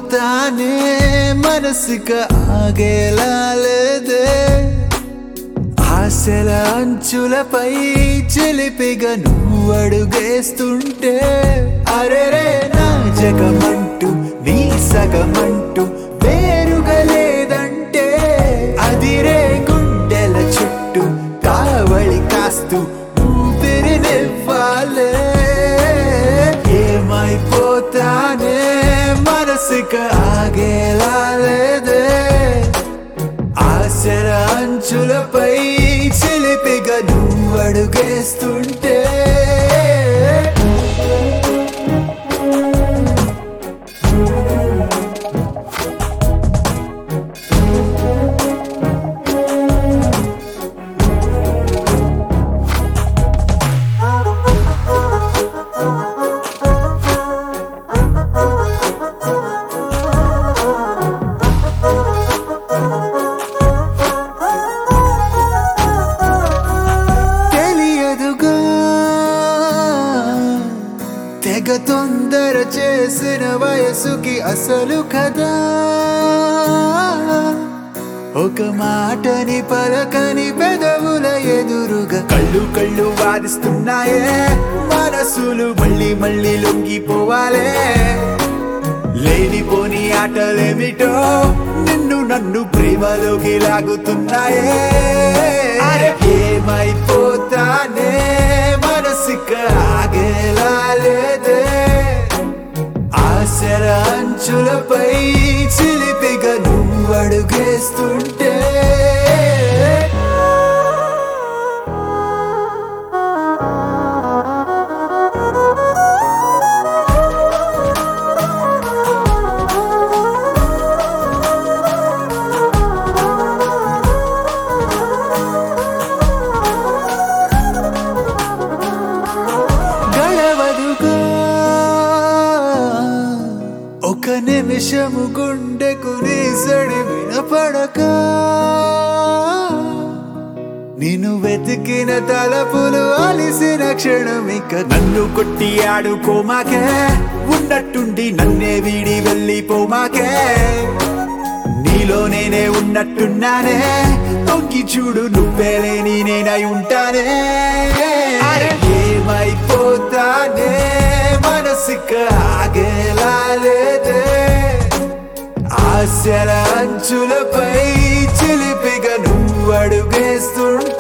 ఏమైపోతానే మనసుక ఆగేలా లేదే ఆశల అంచులపై చిలిపిగా నువ్వు అడుగేస్తుంటే అరెరే నా జగమంటూ నీ సగమంటూ వేరుగా లేదంటే అదిరే గుండెల చుట్టూ కావళి కాస్తూ ఊపిరినివ్వాలే ఏమైపోతానే మనసుక ఆగేలా లేదే ఆశల అంచులపై చిలిపిగా నువ్వు అడుగేస్తుంటే తెలియదుగా తెగ తొందర చేసిన వయసుకి అసలు కదా ఒక మాటని పలకని పెదవుల ఎదురుగా కళ్ళు కళ్ళు వాదిస్తున్నాయే మనసులు మళ్ళీ మళ్ళీ లొంగిపోవాలే లేనిపోని ఆటలేమిటో నిన్ను నన్ను ప్రేమలోకి లాగుతున్నాయే అరే ఏమైపోతానే మనసుక ఆగేలా లేదే ఆశల అంచులపై చిలిపిగా నువ్వు అడుగేస్తుంటే గడవదుగా ఒక నిమిషము గుండెకు నీ సడి వినపడక నిన్ను వెతికిన తలపులు అలిసిన క్షణమిక నన్ను కొట్టి ఆడుకోమాకే ఉన్నట్టుండి నన్నే వీడి వెళ్ళిపోమాకే నీలో నేనే ఉన్నట్టున్నానే తొంగి చూడు నువ్వే లేని నేనై ఉంటానే అరే ఏమైపోతానే మనసుక ఆగేలా లేదే ఆశల అంచులపై చిలిపిగా నువ్వు అడుగేస్తుంటే